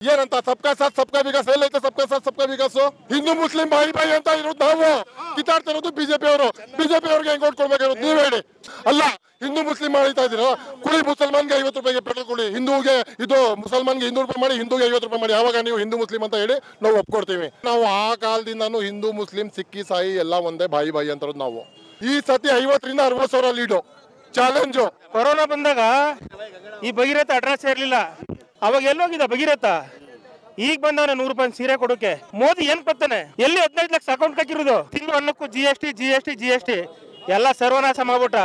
ಏನಂತ ಸಬ್ಕಾ ಸಾಥ್ ಸಬ್ಕಾ ವಿಕಾಸ್ ಎಲ್ಲೈತೆ ಸಬ್ಕಾ ಸಾಥ್ ಸಬ್ಕಾ ವಿಕಾಸ್ ಹಿಂದೂ ಮುಸ್ಲಿಂ ಬಾಯಿ ಬಾಯಿ ಅಂತ ಇರೋದು ನಾವು ಕಿತ್ತಾಡ್ತಿರೋದು ಬಿಜೆಪಿ ಅವರು ಬಿಜೆಪಿ ಅವ್ರಿಗೆ ಹೆಂಗ್ ಓಟ್ ಕೊಡ್ಬೇಕಾಗಿರೋದು ನೀವ್ ಹೇಳಿ ಅಲ್ಲ ಹಿಂದೂ ಮುಸ್ಲಿಂ ಮಾಡ್ತಾ ಇದೀರ ಕುಳಿ ಮುಸಲ್ಮಾನ್ಗೆ ಐವತ್ತು ರೂಪಾಯಿಗೆ ಪೆಟ್ರೋಲ್ ಕೊಡಿ ಹಿಂದೂಗೆ ಇದು ಮುಸಲ್ಮಾನ್ಗೆ ಇನ್ನೂರು ರೂಪಾಯಿ ಮಾಡಿ ಹಿಂದೂಗೆ ಐವತ್ತು ರೂಪಾಯಿ ಮಾಡಿ ಯಾವಾಗ ನೀವು ಹಿಂದೂ ಮುಸ್ಲಿಂ ಅಂತ ಹೇಳಿ ನಾವು ಒಪ್ಕೊಡ್ತೀವಿ ನಾವು ಆ ಕಾಲದಿಂದನೂ ಹಿಂದೂ ಮುಸ್ಲಿಂ ಸಿಕ್ಕಿ ಸಾಯಿ ಎಲ್ಲ ಒಂದೇ ಬಾಯಿ ಬಾಯಿ ಅಂತರೋದು ನಾವು ಈ ಸತಿ ಐವತ್ತರಿಂದ ಅರವತ್ತು ಸಾವಿರ ಲೀಡು ಚಾಲೆಂಜು ಕೊರೋನಾ ಬಂದಾಗ ಈ ಭಗೀರಥ ಅಡ್ರೆಸ್ ಇರಲಿಲ್ಲ ಅವಾಗ ಎಲ್ಲೋಗಿದ್ದ ಭಗೀರಥ ಈಗ ಬಂದವನೆ ನೂರು ರೂಪಾಯಿ ಸೀರೆ ಕೊಡೋಕೆ ಮೋದಿ ಏನ್ ಬರ್ತಾನೆ ಎಲ್ಲಿ ಹದಿನೈದು ಲಕ್ಷ ಅಕೌಂಟ್ ಹಾಕಿರೋದು ತಿಂಗಳು ಅನ್ನಕ್ಕೂ G S T G S T G S T ಎಲ್ಲ ಸರ್ವನಾಶ ಮಾಡ್ಬಿಟ್ಟ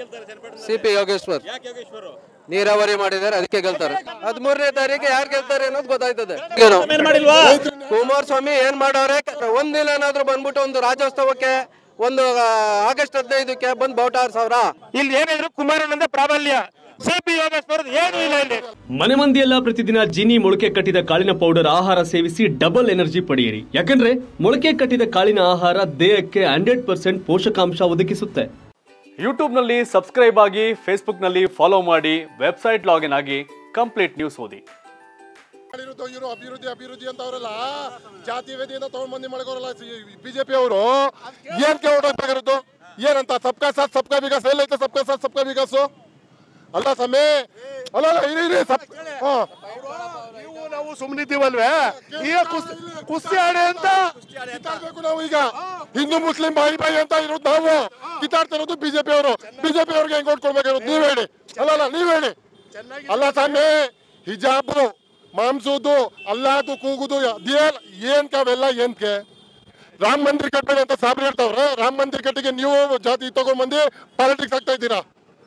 ಸಿ ಪಿ ಯೋಗೇಶ್ವರ್ ನೀರಾವರಿ ಮಾಡಿದ್ದಾರೆ ಅದಕ್ಕೆ ಗೆಲ್ತಾರೆ ಹದಿಮೂರನೇ ತಾರೀಕು ಯಾರು ಗೆಲ್ತಾರೆ ಅನ್ನೋದು ಗೊತ್ತಾಯ್ತದೆ ಏನು? ಕುಮಾರಸ್ವಾಮಿ ಏನ್ ಮಾಡವ್ರೆ ಒಂದಿನ ಏನಾದ್ರು ಬಂದ್ಬಿಟ್ಟು ಒಂದು ರಾಜ್ಯೋತ್ಸವಕ್ಕೆ ಒಂದು ಆ, ಆಗಸ್ಟ್ ಹದಿನೈದಕ್ಕೆ ಬಂದ್ ಬಾವುಟ ಆರ್ ಸಾವಿರ ಇಲ್ಲಿ ಏನಿದ್ರು ಕುಮಾರನಂದ ಪ್ರಾಬಲ್ಯ ಸಿ ಪಿ ಯೋಗೇಶ್ವರ್ ಏನು ಇಲ್ಲ ಇಲ್ಲಿ ಮನೆ ಮಂದಿಯೆಲ್ಲ ಪ್ರತಿದಿನ ಜೀನಿ ಮೊಳಕೆ ಕಟ್ಟಿದ ಕಾಳಿನ ಪೌಡರ್ ಆಹಾರ ಸೇವಿಸಿ ಡಬಲ್ ಎನರ್ಜಿ ಪಡೆಯಿರಿ ಯಾಕಂದ್ರೆ ಮೊಳಕೆ ಕಟ್ಟಿದ ಕಾಳಿನ ಆಹಾರ ದೇಹಕ್ಕೆ ಹಂಡ್ರೆಡ್ ಪರ್ಸೆಂಟ್ ಪೋಷಕಾಂಶ ಒದಗಿಸುತ್ತೆ ಯೂಟ್ಯೂಬ್ನಲ್ಲಿ ಸಬ್ಸ್ಕ್ರೈಬ್ ಆಗಿ ಫೇಸ್ಬುಕ್ನಲ್ಲಿ ಫಾಲೋ ಮಾಡಿ ವೆಬ್ಸೈಟ್ ಲಾಗಿನ್ ಆಗಿ ಕಂಪ್ಲೀಟ್ ನ್ಯೂಸ್ ಓದಿ ಮಾಡಿರೋದು ಇವರು ಅಭಿವೃದ್ಧಿ ಅಭಿವೃದ್ಧಿ ಅಂತ ಅವರೆಲ್ಲ ಜಾತಿ ವೇದಿಯಿಂದ ತಗೊಂಡ್ ಮಂದಿ ಮಾಡ್ಕೋರಲ್ಲ ಬಿಜೆಪಿ ಅವರು ಏನ್ ಕೇಳೋದು ಏನಂತ ಸಬ್ಕಾ ಸಾಥ್ ಸಬ್ಕಾ ವಿಕಾಸ್ ಎಲ್ಲೈತೆ ಸಬ್ಕಾ ಸಾಥ್ ಸಬ್ಕಾ ವಿಕಾಸ್ ಅಲ್ಲ ಸಮೇ ಅಲ್ಲ ಅಲ್ಲ, ಇರಿ ಇರಿ ಸಬ್ ಹಾ ನೀವು ನಾವು ಸುಮ್ಮನಿದ್ದೀವಲ್ವೇ ಈಗ ಕುಸ್ತಿ ಕುಸ್ತಿ ಆಡಿ ಅಂತ ಕಿತ್ತಾಡ್ಬೇಕು ನಾವು ಈಗ ಹಿಂದೂ ಮುಸ್ಲಿಂ ಬಾಯಿ ಬಾಯಿ ಅಂತ ಇರೋದು ನಾವು ಕಿತ್ತಾಡ್ತಿರೋದು ಬಿಜೆಪಿ ಅವರು ಬಿಜೆಪಿ ಅವ್ರಿಗೆ ಹೆಂಗ್ ಓಟ್ ಕೊಡ್ಬೇಕಾಗಿರೋದು ನೀವ್ ಹೇಳಿ ಅಲ್ಲ ಅಲ್ಲ ನೀವ್ ಹೇಳಿ ಅಲ್ಲ ಸ್ವಾಮಿ ಹಿಜಾಬು ಮಾಂಸೋದು ಅಲ್ಲಾದು ಕೂಗುದು ಅದೇನ್ ಏನ್ಕ ಅವೆಲ್ಲ ಏನ್ಕೆ ರಾಮ ಮಂದಿರ ಕಟ್ಟಬೇಡಿ ಅಂತ ಸಾಬ್ರಿ ಹೇಳ್ತಾವ್ರೆ ರಾಮ ಮಂದಿರ ಕಟ್ಟಿಗೆ ನೀವು ಜಾತಿ ತಗೊಂಡ್ ಬಂದು ಪಾಲಿಟಿಕ್ಸ್ ಆಗ್ತಾ ಇದ್ದೀರಾ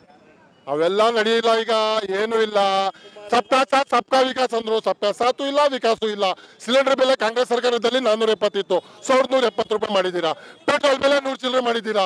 ಅವೆಲ್ಲ ನಡೆಯಿಲ್ಲ ಈಗ ಏನು ಇಲ್ಲ ಸಬ್ಕಾ ಸಾಥ್ ಸಬ್ಕಾ ವಿಕಾಸ್ ಅಂದ್ರು ಸಬ್ಕಾ ಸಾಥು ಇಲ್ಲ ವಿಕಾಸು ಇಲ್ಲ ಸಿಲಿಂಡರ್ ಬೆಲೆ ಕಾಂಗ್ರೆಸ್ ಸರ್ಕಾರದಲ್ಲಿ ನಾನ್ನೂರ ಎಪ್ಪತ್ತಿತ್ತು ಸಾವಿರದ ನೂರ ಎಪ್ಪತ್ತು ರೂಪಾಯಿ ಮಾಡಿದ್ದೀರಾ ಪೆಟ್ರೋಲ್ ಬೆಲೆ ನೂರು ಚಿಲ್ಲರೆ ಮಾಡಿದ್ದೀರಾ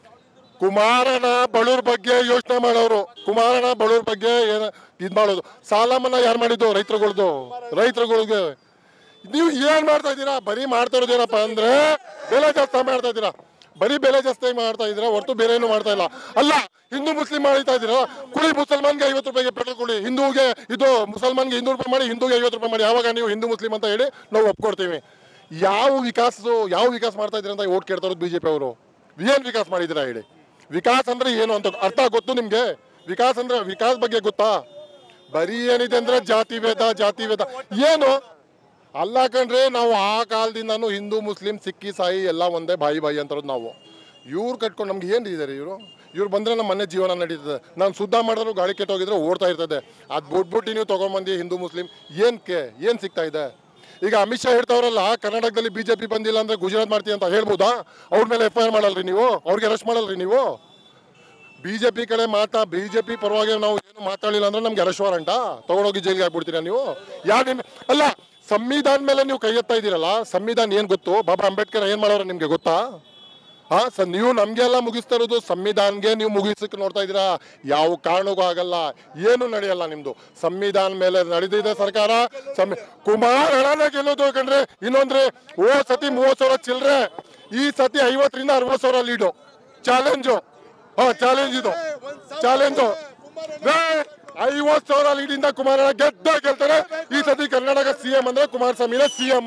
ಕುಮಾರನ ಬಡವ್ರ ಬಗ್ಗೆ ಯೋಚನೆ ಮಾಡೋರು ಕುಮಾರನ ಬಡವ್ರ ಬಗ್ಗೆ ಏನ ಇದ್ ಮಾಡೋದು ಸಾಲ ಮನ್ನಾ ಯಾರು ಮಾಡಿದ್ದು ರೈತರುಗಳ್ದು ರೈತರುಗಳಿಗೆ ನೀವು ಏನ್ ಮಾಡ್ತಾ ಇದ್ದೀರಾ ಬರೀ ಮಾಡ್ತಾ ಇರೋದೇನಪ್ಪ ಅಂದ್ರೆ ಬೆಲೆ ಜಾಸ್ತಿ ಮಾಡ್ತಾ ಇದ್ದೀರಾ ಬರೀ ಬೆಲೆ ಜಾಸ್ತಿ ಮಾಡ್ತಾ ಇದ್ದೀರಾ ಹೊರತು ಬೇರೆ ಏನು ಮಾಡ್ತಾ ಇಲ್ಲ ಅಲ್ಲ ಹಿಂದೂ ಮುಸ್ಲಿಂ ಮಾಡ್ತಾ ಇದ್ದೀರಾ ಕುಳಿ ಮುಸಲ್ಮಾನ್ಗೆ ಐವತ್ತು ರೂಪಾಯಿಗೆ ಪೆಟ್ರೋಲ್ ಕೊಡಿ ಹಿಂದೂಗೆ ಇದು ಮುಸಲ್ಮಾನ್ಗೆ ಇನ್ನೂರು ರೂಪಾಯಿ ಮಾಡಿ ಹಿಂದೂಗೆ ಐವತ್ತು ರೂಪಾಯಿ ಮಾಡಿ ಯಾವಾಗ ನೀವು ಹಿಂದೂ ಮುಸ್ಲಿಂ ಅಂತ ಹೇಳಿ ನಾವು ಒಪ್ಕೊಡ್ತೀವಿ ಯಾವ ವಿಕಾಸ ಯಾವ ವಿಕಾಸ ಮಾಡ್ತಾ ಇದ್ದೀರಾ ಅಂತ ಓಟ್ ಕೇಳ್ತಾ ಇರೋದು ಬಿಜೆಪಿ ಅವರು ಏನ್ ವಿಕಾಸ ಮಾಡಿದ್ದೀರಾ ಹೇಳಿ ವಿಕಾಸ್ ಅಂದ್ರೆ ಏನು ಅಂತ ಅರ್ಥ ಗೊತ್ತು ನಿಮ್ಗೆ ವಿಕಾಸ್ ಅಂದ್ರೆ ವಿಕಾಸ್ ಬಗ್ಗೆ ಗೊತ್ತಾ ಬರೀ ಏನಿದೆ ಅಂದ್ರೆ ಜಾತಿ ಭೇದ ಜಾತಿ ಭೇದ ಏನು ಅಲ್ಲ ಕಣ್ರಿ ನಾವು ಆ ಕಾಲದಿಂದನೂ ಹಿಂದೂ ಮುಸ್ಲಿಂ ಸಿಕ್ಕಿ ಸಾಯಿ ಎಲ್ಲ ಒಂದೇ ಬಾಯಿ ಬಾಯಿ ಅಂತರೋದು ನಾವು ಇವ್ರು ಕಟ್ಕೊಂಡು ನಮ್ಗೆ ಏನು ಇದ್ದಾರೆ ಇವರು ಇವ್ರು ಬಂದ್ರೆ ನಮ್ಮ ಮನೆ ಜೀವನ ನಡೀತದೆ ನಾನು ಶುದ್ಧ ಮಾಡಿದ್ರು ಗಾಳಿ ಕೆಟ್ಟೋಗಿದ್ರೆ ಓಡ್ತಾ ಇರ್ತದೆ ಅದು ಬಿಟ್ಬಿಟ್ಟು ನೀವು ತೊಗೊಂಬಂದು ಹಿಂದೂ ಮುಸ್ಲಿಂ ಏನಕ್ಕೆ ಏನು ಸಿಗ್ತಾ ಇದೆ ಈಗ ಅಮಿತ್ ಶಾ ಹೇಳ್ತಾವ್ರಲ್ಲ ಕರ್ನಾಟಕದಲ್ಲಿ ಬಿಜೆಪಿ ಬಂದಿಲ್ಲ ಅಂದ್ರೆ ಗುಜರಾತ್ ಮಾಡ್ತೀವಿ ಅಂತ ಹೇಳ್ಬೋದಾ ಅವ್ರ ಮೇಲೆ ಎಫ್ ಐ ಆರ್ ಮಾಡಲ್ರಿ ನೀವು ಅವ್ರಿಗೆ ಅರೆಸ್ಟ್ ಮಾಡಲ್ರಿ ನೀವು ಬಿಜೆಪಿ ಕಡೆ ಮಾತಾ ಬಿಜೆಪಿ ಪರವಾಗಿ ನಾವು ಏನು ಮಾತಾಡಲಿಲ್ಲ ಅಂದ್ರೆ ನಮ್ಗೆ ಅರೆಸ್ಟ್ ವಾರಂಟ ತಗೊಂಡೋಗಿ ಜೈಲಿಗೆ ಹಾಕ್ಬಿಡ್ತೀರಾ ನೀವು ಯಾರು ನಿಮ್ ಅಲ್ಲ ಸಂವಿಧಾನ ಮೇಲೆ ನೀವು ಕೈ ಎತ್ತಾ ಇದ್ದೀರಲ್ಲ ಸಂವಿಧಾನ ಏನ್ ಗೊತ್ತು ಬಾಬಾ ಅಂಬೇಡ್ಕರ್ ಏನ್ ಮಾಡೋರು ನಿಮ್ಗೆ ಗೊತ್ತಾ ಹಾ ಸ ನೀವು ನಮ್ಗೆಲ್ಲ ಮುಗಿಸ್ತಾ ಇರೋದು ಸಂವಿಧಾನ್ಗೆ ನೀವು ಮುಗಿಸಕ್ಕೆ ನೋಡ್ತಾ ಇದ್ದೀರಾ ಯಾವ ಕಾರಣಕ್ಕೂ ಆಗಲ್ಲ ಏನು ನಡೆಯಲ್ಲ ನಿಮ್ದು ಸಂವಿಧಾನ ಮೇಲೆ ನಡೆದಿದೆ ಸರ್ಕಾರ ಸಂವಿ ಕುಮಾರ್ ಹಣನ ಗೆಲ್ಲೋದು ಕಣ್ರೆ ಇನ್ನೊಂದ್ರೆ ಓ ಸತಿ ಮೂವತ್ ಸಾವಿರ ಚಿಲ್ರೆ ಈ ಸತಿ ಐವತ್ತರಿಂದ ಅರವತ್ ಸಾವಿರ ಲೀಡು ಚಾಲೆಂಜು ಹಾ ಚಾಲೆಂಜ್ ಇದು ಚಾಲೆಂಜು ಐವತ್ ಸಾವಿರ ಲೀಡಿಂದ ಕುಮಾರಣ್ಣ ಗೆದ್ದ ಗೆಲ್ತಾರೆ ಈ ಸತಿ ಕರ್ನಾಟಕ ಸಿಎಂ ಅಂದ್ರೆ ಕುಮಾರಸ್ವಾಮಿನೇ ಸಿಎಂ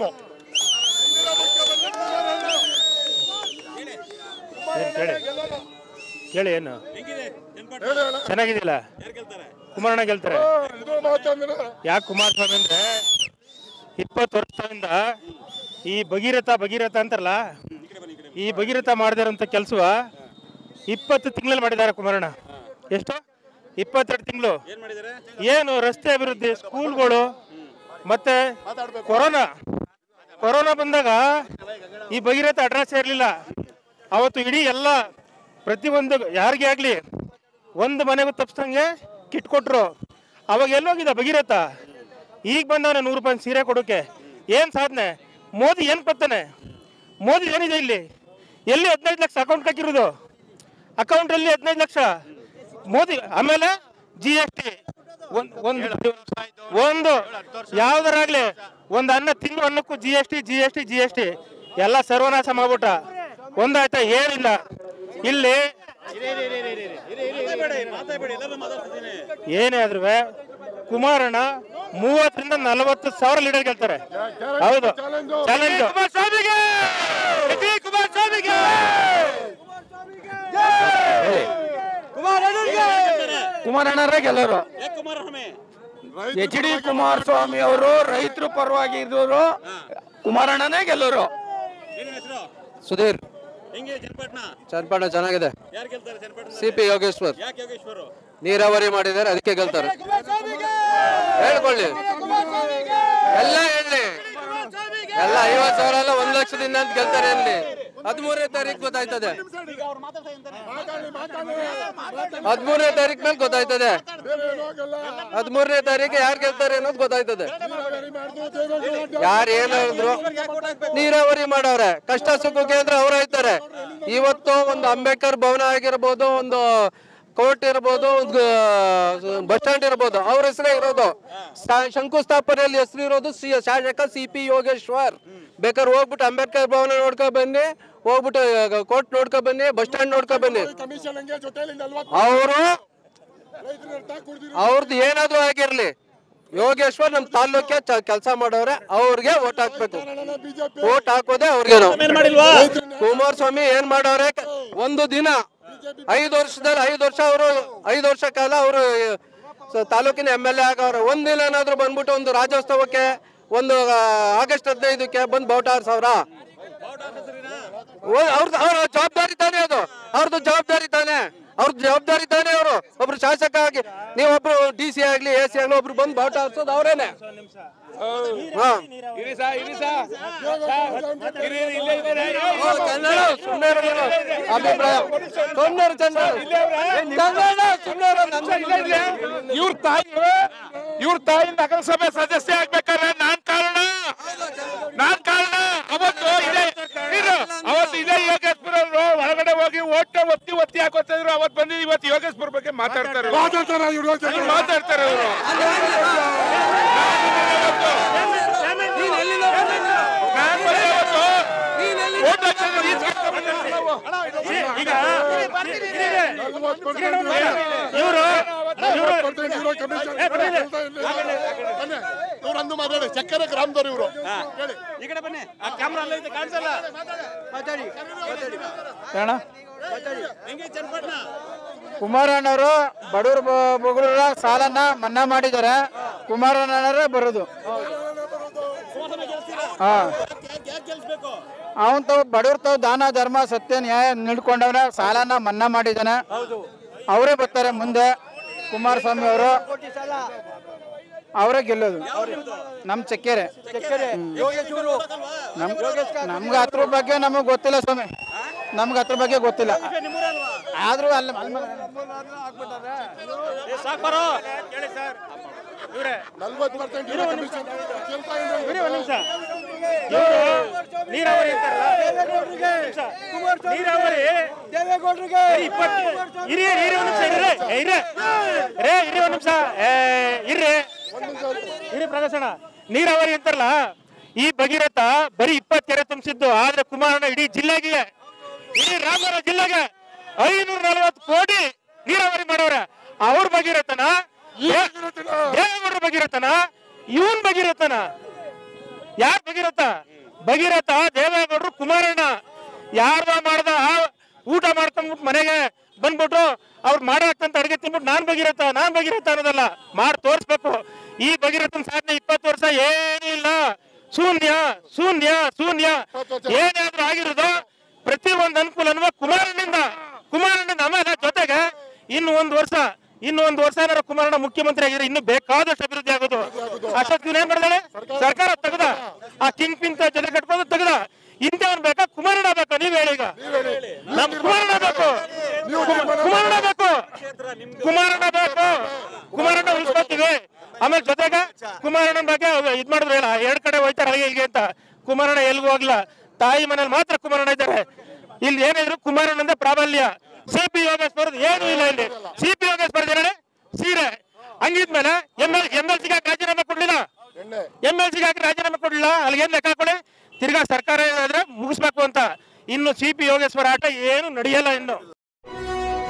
ಏನ್ ಕೇಳಿ ಕೇಳಿ ಏನು ಚೆನ್ನಾಗಿದಿಲ್ಲ ಕುಮಾರಣ್ಣ ಗೆಲ್ತಾರೆ ಇದು ಮಾತಂದ್ರೆ ಯಾಕೆ ಕುಮಾರಸ್ವಾಮಿ ಅಂದ್ರೆ ಇಪ್ಪತ್ತು ವರ್ಷದಿಂದ ಈ ಭಗೀರಥ ಭಗೀರಥ ಅಂತಾರಲ್ಲ ಈ ಭಗೀರಥ ಮಾಡದಿರೋಂಥ ಕೆಲಸವ ಇಪ್ಪತ್ತು ತಿಂಗಳಲ್ಲಿ ಮಾಡಿದ್ದಾರೆ ಕುಮಾರಣ್ಣ ಎಷ್ಟು ಇಪ್ಪತ್ತೆರಡು ತಿಂಗಳು ಏನು ರಸ್ತೆ ಅಭಿವೃದ್ಧಿ ಸ್ಕೂಲ್ಗಳು ಮತ್ತೆ ಕೊರೋನಾ ಕೊರೋನಾ ಬಂದಾಗ ಈ ಭಗೀರಥ ಅಡ್ರೆಸ್ ಇರಲಿಲ್ಲ ಅವತ್ತು ಇಡೀ ಎಲ್ಲ ಪ್ರತಿಯೊಂದು ಯಾರಿಗೇ ಆಗಲಿ ಒಂದು ಮನೆಗೂ ತಪ್ಪಿಸಂಗೆ ಕಿಟ್ ಕೊಟ್ರು ಅವಾಗ ಎಲ್ಲೋಗಿದ್ದ ಭಗೀರಥ ಈಗ ಬಂದವನೆ ನೂರು ರೂಪಾಯಿ ಸೀರೆ ಕೊಡೋಕೆ ಏನು ಸಾಧನೆ ಮೋದಿ ಏನು ಬರ್ತಾನೆ ಮೋದಿ ಏನಿದೆ ಇಲ್ಲಿ ಎಲ್ಲಿ ಹದಿನೈದು ಲಕ್ಷ ಅಕೌಂಟ್ ಹಾಕಿರೋದು ಅಕೌಂಟಲ್ಲಿ ಹದಿನೈದು ಲಕ್ಷ ಮೋದಿ ಆಮೇಲೆ ಜಿ ಎಸ್ ಟಿ ಒಂದು ಒಂದು ಯಾವ್ದಾರಾಗ್ಲಿ ಒಂದು ಅನ್ನ ತಿಂದು ಅನ್ನಕ್ಕೂ G S T G S T G S T ಎಲ್ಲ ಸರ್ವನಾಶ ಮಾಡ್ಬಿಟ್ಟ ಒಂದಾಯ್ತಾ ಏನಿಲ್ಲ ಇಲ್ಲಿ ಏನೇ ಆದ್ರೂ ಕುಮಾರಣ್ಣ ಮೂವತ್ತರಿಂದ ನಲವತ್ತು ಸಾವಿರ ಲೀಡರ್ ಗೆಲ್ತಾರೆ ಹೌದು ಚಾಲೆಂಜ್ ಕುಮಾರಸ್ವಾಮಿಗೆ ಕುಮಾರಸ್ವಾಮಿಗೆ ಕುಮಾರಣ್ಣರೇ ಗೆಲ್ಲರು ಎಚ್ ಡಿ ಕುಮಾರಸ್ವಾಮಿ ಅವರು ರೈತರ ಪರವಾಗಿ ಇದ್ದವರು ಕುಮಾರಣ್ಣನೇ ಗೆಲ್ಲರು ಸುಧೀರ್ ಚನ್ನಪಟ್ಟಣ ಚೆನ್ನಾಗಿದೆ ಸಿ ಪಿ ಯೋಗೇಶ್ವರ್ ನೀರಾವರಿ ಮಾಡಿದ್ದಾರೆ ಅದಕ್ಕೆ ಗೆಲ್ತಾರೆ ಹೇಳ್ಕೊಳ್ಳಿ ಎಲ್ಲ ಹೇಳಿ ಎಲ್ಲ ಐವತ್ ಸಾವಿರ ಅಲ್ಲ ಒಂದ್ ಲಕ್ಷದಿಂದ ಅಂತ ಗೆಲ್ತಾರೆ ಅಲ್ಲಿ ಹದಿಮೂರನೇ ತಾರೀಕು ಗೊತ್ತಾಯ್ತದೆ ಹದಿಮೂರನೇ ತಾರೀಕು ಮೇಲೆ ಗೊತ್ತಾಯ್ತದೆ ಹದಿಮೂರನೇ ತಾರೀಕು ಯಾರು ಗೆಲ್ತಾರೆ ಅನ್ನೋದು ಗೊತ್ತಾಯ್ತದೆ ಯಾರು ಏನ್ ಹೇಳಿದ್ರು ನೀರಾವರಿ ಮಾಡವ್ರೆ ಕಷ್ಟ ಸುಖಕ್ಕೆ ಅಂದ್ರೆ ಅವ್ರು ಹೇಳ್ತಾರೆ ಇವತ್ತು ಒಂದು ಅಂಬೇಡ್ಕರ್ ಭವನ ಆಗಿರ್ಬೋದು ಒಂದು ಕೋರ್ಟ್ ಇರ್ಬೋದು ಒಂದು ಬಸ್ ಸ್ಟ್ಯಾಂಡ್ ಇರ್ಬೋದು ಅವ್ರ ಹೆಸರೇ ಇರೋದು ಸ್ಥ- ಶಂಕುಸ್ಥಾಪನೆಯಲ್ಲಿ ಹೆಸರು ಇರೋದು ಸಿ ಶಾಸಕ ಸಿ ಪಿ ಯೋಗೇಶ್ವರ್ ಬೇಕಾದ್ರೆ ಹೋಗ್ಬಿಟ್ಟು ಅಂಬೇಡ್ಕರ್ ಭವನ ನೋಡ್ಕೊ ಬನ್ನಿ ಹೋಗ್ಬಿಟ್ಟು ಕೋರ್ಟ್ ನೋಡ್ಕೊ ಬನ್ನಿ ಬಸ್ ಸ್ಟ್ಯಾಂಡ್ ನೋಡ್ಕೊ ಬನ್ನಿ ಕಮಿಷನ್ ಹಂಗೆ ಜೊತೆಲಿ ನಲ್ವತ್ತು ಅವರು ರೈತರ ರಕ್ತ ಕುಡ್ದಿರೋ ಅವ್ರದ್ದು ಏನಾದ್ರೂ ಆಗಿರ್ಲಿ ಯೋಗೇಶ್ವರ್ ನಮ್ ತಾಲ್ಲೂಕೆ ಕೆಲಸ ಮಾಡವ್ರೆ ಅವ್ರಿಗೆ ಓಟ್ ಹಾಕ್ಬೇಕು ಬಿಜೆಪಿ ಓಟ್ ಹಾಕೋದೇ ಅವ್ರಿಗೆ ಕುಮಾರಸ್ವಾಮಿ ಏನ್ ಮಾಡವ್ರೆ ಒಂದು ದಿನ ಐದು ವರ್ಷದಲ್ಲಿ ಐದು ವರ್ಷ ಅವರು ಐದು ವರ್ಷ ಕಾಲ ಅವರು ತಾಲೂಕಿನ ಎಮ್ ಎಲ್ ಎ ಆಗವ್ರೆ ಒಂದ್ ದಿನ ಏನಾದ್ರು ಬಂದ್ಬಿಟ್ಟು ಒಂದು ರಾಜ್ಯೋತ್ಸವಕ್ಕೆ ಒಂದು ಆ, ಆಗಸ್ಟ್ ಹದಿನೈದಕ್ಕೆ ಬಂದು ಬಹುಟಾರು ಸಾವಿರ ಅವ್ರದ್ದು ಅವ್ರ ಜವಾಬ್ದಾರಿ ತಾನೇ ಅದು ಅವ್ರದ್ದು ಜವಾಬ್ದಾರಿ ತಾನೇ ಅವ್ರದ್ದು ಜವಾಬ್ದಾರಿ ತಾನೇ ಅವರು ಒಬ್ರು ಶಾಸಕ ಆಗಿ ನೀವೊಬ್ರು ಡಿ ಸಿ ಆಗ್ಲಿ ಎ ಸಿ ಆಗ್ಲಿ ಒಬ್ರು ಬಂದು ಬಾವುಟ ಹಾರ್ಸೋದು ಅವರೇನೆ ಹಾ ಕನ್ನಡ ಸುಮ್ಮನೆ ಇರೋದು. ಅಭಿಪ್ರಾಯ ಸುಮ್ಮನೆ ಇರು ಚಂದ್ರ ಕನ್ನಡ ಸುಮ್ಮನೆ ಇರು, ನಂದು ಇವ್ರ ತಾಯಿ ಇವ್ರ ತಾಯಿ ನಗರಸಭೆ ಸದಸ್ಯ ಆಗ್ಬೇಕಾದ್ರೆ ನಾನ್ ಕಾರಣ ನಾನ್ ಕಾರಣ ಅವತ್ತು ಇದೇ ಇರು, ಅವತ್ತು ಇದೇ ಯೋಗೇಶ್ಪುರ ಅವರು ಒಳಗಡೆ ಹೋಗಿ ಓಟ ಒತ್ತಿ ಒತ್ತಿ ಹಾಕೋತಿದ್ರು ಅವತ್ತು ಬಂದಿದ್ದು ಇವತ್ತು ಯೋಗೇಶ್ಪುರ ಬಗ್ಗೆ ಮಾತಾಡ್ತಾರೆ ಇವ್ರು. ಮಾತಾಡ್ತಾರ ಇವ್ರು ಇವ್ರು ಮಾತಾಡ್ತಾರೆ ಅವರು ಓಟ್ ಹಾಕ್ಸಿದ್ರೆ ಈಸ್ಕೊಂಡ್ಬಿಟ್ಟಿದ್ದಾರೆ ನಾವು. ಈಗ ನಲ್ವತ್ತು ಪರ್ಸೆಂಟ್ ಇವರು ಪರ್ಸೆಂಟ್ ಇರೋ ಕಮಿಷನ್ ಇವ್ರಂದು ಮಾತಾಡಿ ಚಕ್ಕರೆ ಗ್ರಾಮದವ್ರು ಇವರು ಹೇಳಿ ಕುಮಾರಣ್ಣವರು ಬಡವರ ಬೊಗಳುರ ಸಾಲನ್ನ ಮನ್ನಾ ಮಾಡಿದ್ದಾರೆ ಕುಮಾರಣ್ಣವರೇ ಬರೋದು ಹಾ ಅವನ್ ತಾವ್ ಬಡವ್ರ ತಾವ್ ದಾನ ಧರ್ಮ ಸತ್ಯ ನ್ಯಾಯ ನಿಡ್ಕೊಂಡವ್ರೆ ಸಾಲನ ಮನ್ನಾ ಮಾಡಿದ್ದಾನೆ ಅವರೇ ಬರ್ತಾರೆ ಮುಂದೆ ಕುಮಾರಸ್ವಾಮಿ ಅವರು ಅವರೇ ಗೆಲ್ಲೋದು ನಮ್ ಚಕ್ಕೆರೆ ನಮ್ ನಮ್ಗೆ ಅದ್ರ ಬಗ್ಗೆ ನಮಗ್ ಗೊತ್ತಿಲ್ಲ ಸ್ವಾಮಿ ನಮ್ಗೆ ಅದ್ರ ಬಗ್ಗೆ ಗೊತ್ತಿಲ್ಲ ಆದ್ರೂ ಅಲ್ಲಿ ನಲ್ವತ್ತು ಪರ್ಸೆಂಟ್ ಇರೋ ಕಮಿಷನ್ ಕೇಳ್ತಾ ಇದ್ದಾರೆ ನೀರಾವರಿ ಅಂತಾರಲ್ಲ ನೀರಾವರಿ ಇಪ್ಪತ್ತು ಇರಿ ಇರಿ ಒಂದು ನಿಮಿಷ ಇರ್ರಿ ಏ, ಇರ್ರಿ ರೇ ಇರಿ ಒಂದು ನಿಮಿಷ ಏ ಇರ್ರಿ ಇರಿ ಪ್ರಕಾಶಣ ನೀರಾವರಿ ಅಂತಾರಲ್ಲ ಈ ಭಗೀರಥ ಬರೀ ಇಪ್ಪತ್ತು ಕೆರೆ ತುಂಬಿಸಿದ್ದು ಆದ್ರೆ ಕುಮಾರಣ್ಣ ಇಡೀ ಜಿಲ್ಲೆಗೆ ಇಡೀ ರಾಮನಗರ ಜಿಲ್ಲೆಗೆ ಐನೂರ ನಲವತ್ತು ಕೋಟಿ ನೀರಾವರಿ ಮಾಡವ್ರೆ ಅವ್ರ ಭಗೀರಥನ ದೇವೇಗೌಡರ ಭಗೀರಥನ ಇವನ್ ಭಗೀರಥನ ಯಾರ್ ಭಗೀರಥ ಭಗೀರಥ ದೇವೇಗೌಡರು ಕುಮಾರಣ್ಣ ಯಾರ್ದ ಮಾಡ್ದ ಊಟ ಮಾಡ್ಕೊಂಡ್ಬಿಟ್ಟು ಮನೆಗೆ ಬಂದ್ಬಿಟ್ಟು ಅವ್ರು ಮಾಡಾಕ್ತಂತ ಅಡಿಗೆ ತಿನ್ಬಿಟ್ಟು ನಾನ್ ಭಗೀರಥ ನಾನ್ ಭಗೀರಥ ಅನ್ನೋದಲ್ಲ ಮಾಡಿ ತೋರಿಸ್ಬೇಕು ಈ ಭಗೀರಥನ ಸಾಧನೆ ಇಪ್ಪತ್ತು ವರ್ಷ ಏನೂ ಇಲ್ಲ ಶೂನ್ಯ ಶೂನ್ಯ ಶೂನ್ಯ ಏನಾದ್ರೂ ಆಗಿರೋದು ಪ್ರತಿ ಒಂದು ಅನುಕೂಲನೂ ಕುಮಾರಣ್ಣಿಂದ ಕುಮಾರಣ್ಣಿಂದ ಆಮೇಲೆ ಜೊತೆಗೆ ಇನ್ನು ಒಂದು ವರ್ಷ ಇನ್ನು ಒಂದು ವರ್ಷ ಏನಾರ ಕುಮಾರಣ್ಣ ಮುಖ್ಯಮಂತ್ರಿ ಆಗಿದ್ರೆ ಇನ್ನು ಬೇಕಾದಷ್ಟು ಅಭಿವೃದ್ಧಿ ಆಗೋದು ಅಷ್ಟೊತ್ತಿಗೆ ಏನ್ ಮಾಡಿದಾಳೆ ಸರ್ಕಾರ ತೆಗದ ಆ ಕಿಂಗ್ ಪಿಂತ ಜೊತೆ ಕಟ್ಕೊಂಡು ತೆಗದ ಇಂಥವ್ರು ಬೇಕಾ ಕುಮಾರಣ್ಣ ಬೇಕಾ ನೀವ್ ಹೇಳಿ ಈಗ ನಮ್ ಕುಮಾರಣ್ಣ ಬೇಕು ಕುಮಾರಣ್ಣ ಬೇಕು ಕುಮಾರಣ್ಣ ಬೇಕು ಕುಮಾರಣ್ಣ ಉಳಿಸ್ಕೊತೀವಿ ಆಮೇಲೆ ಜೊತೆಗೆ ಕುಮಾರಣ್ಣನ ಬಗ್ಗೆ ಇದ್ ಮಾಡಿದ್ರು ಹೇಳ ಎರಡ್ ಕಡೆ ಹೋಯ್ತಾರ ಅಲ್ಲಿಗೆ ಇಲ್ಲಿಗೆ ಅಂತ ಕುಮಾರಣ್ಣ ಎಲ್ಗೂ ಹೋಗ್ಲ ತಾಯಿ ಮನೇಲಿ ಮಾತ್ರ ಕುಮಾರಣ್ಣ ಇದ್ದಾರೆ ಇಲ್ಲಿ ಏನಿದ್ರು ಕುಮಾರಣ್ಣಂದ ಪ್ರಾಬಲ್ಯ ಸಿ ಪಿ ಯೋಗೇಶ್ವರ ಏನು ಇಲ್ಲ ಇಲ್ಲಿ ಸಿ ಪಿ ಯೋಗೇಶ್ವರ ಜನ ಸೀರೆ ಹಂಗಿದ್ಮೇಲೆ ಎಮ್ ಎಲ್ ಎಮ್ ಎಲ್ ಸಿಗೆ ರಾಜೀನಾಮೆ ಕೊಡ್ಲಿಲ್ಲ ಎಮ್ ಎಲ್ ಸಿಗೆ ರಾಜೀನಾಮೆ ಕೊಡ್ಲಿಲ್ಲ ಅಲ್ಲಿಗೆ ಏನ್ ಲೆಕ್ಕ ಹಾಕೊಳ್ಳಿ ತಿರ್ಗಾ ಸರ್ಕಾರ ಏನಾದ್ರೆ ಮುಗಿಸ್ಬೇಕು ಅಂತ ಇನ್ನು ಸಿ ಪಿ ಯೋಗೇಶ್ವರ ಆಟ ಏನು ನಡೆಯಲ್ಲ ಇನ್ನು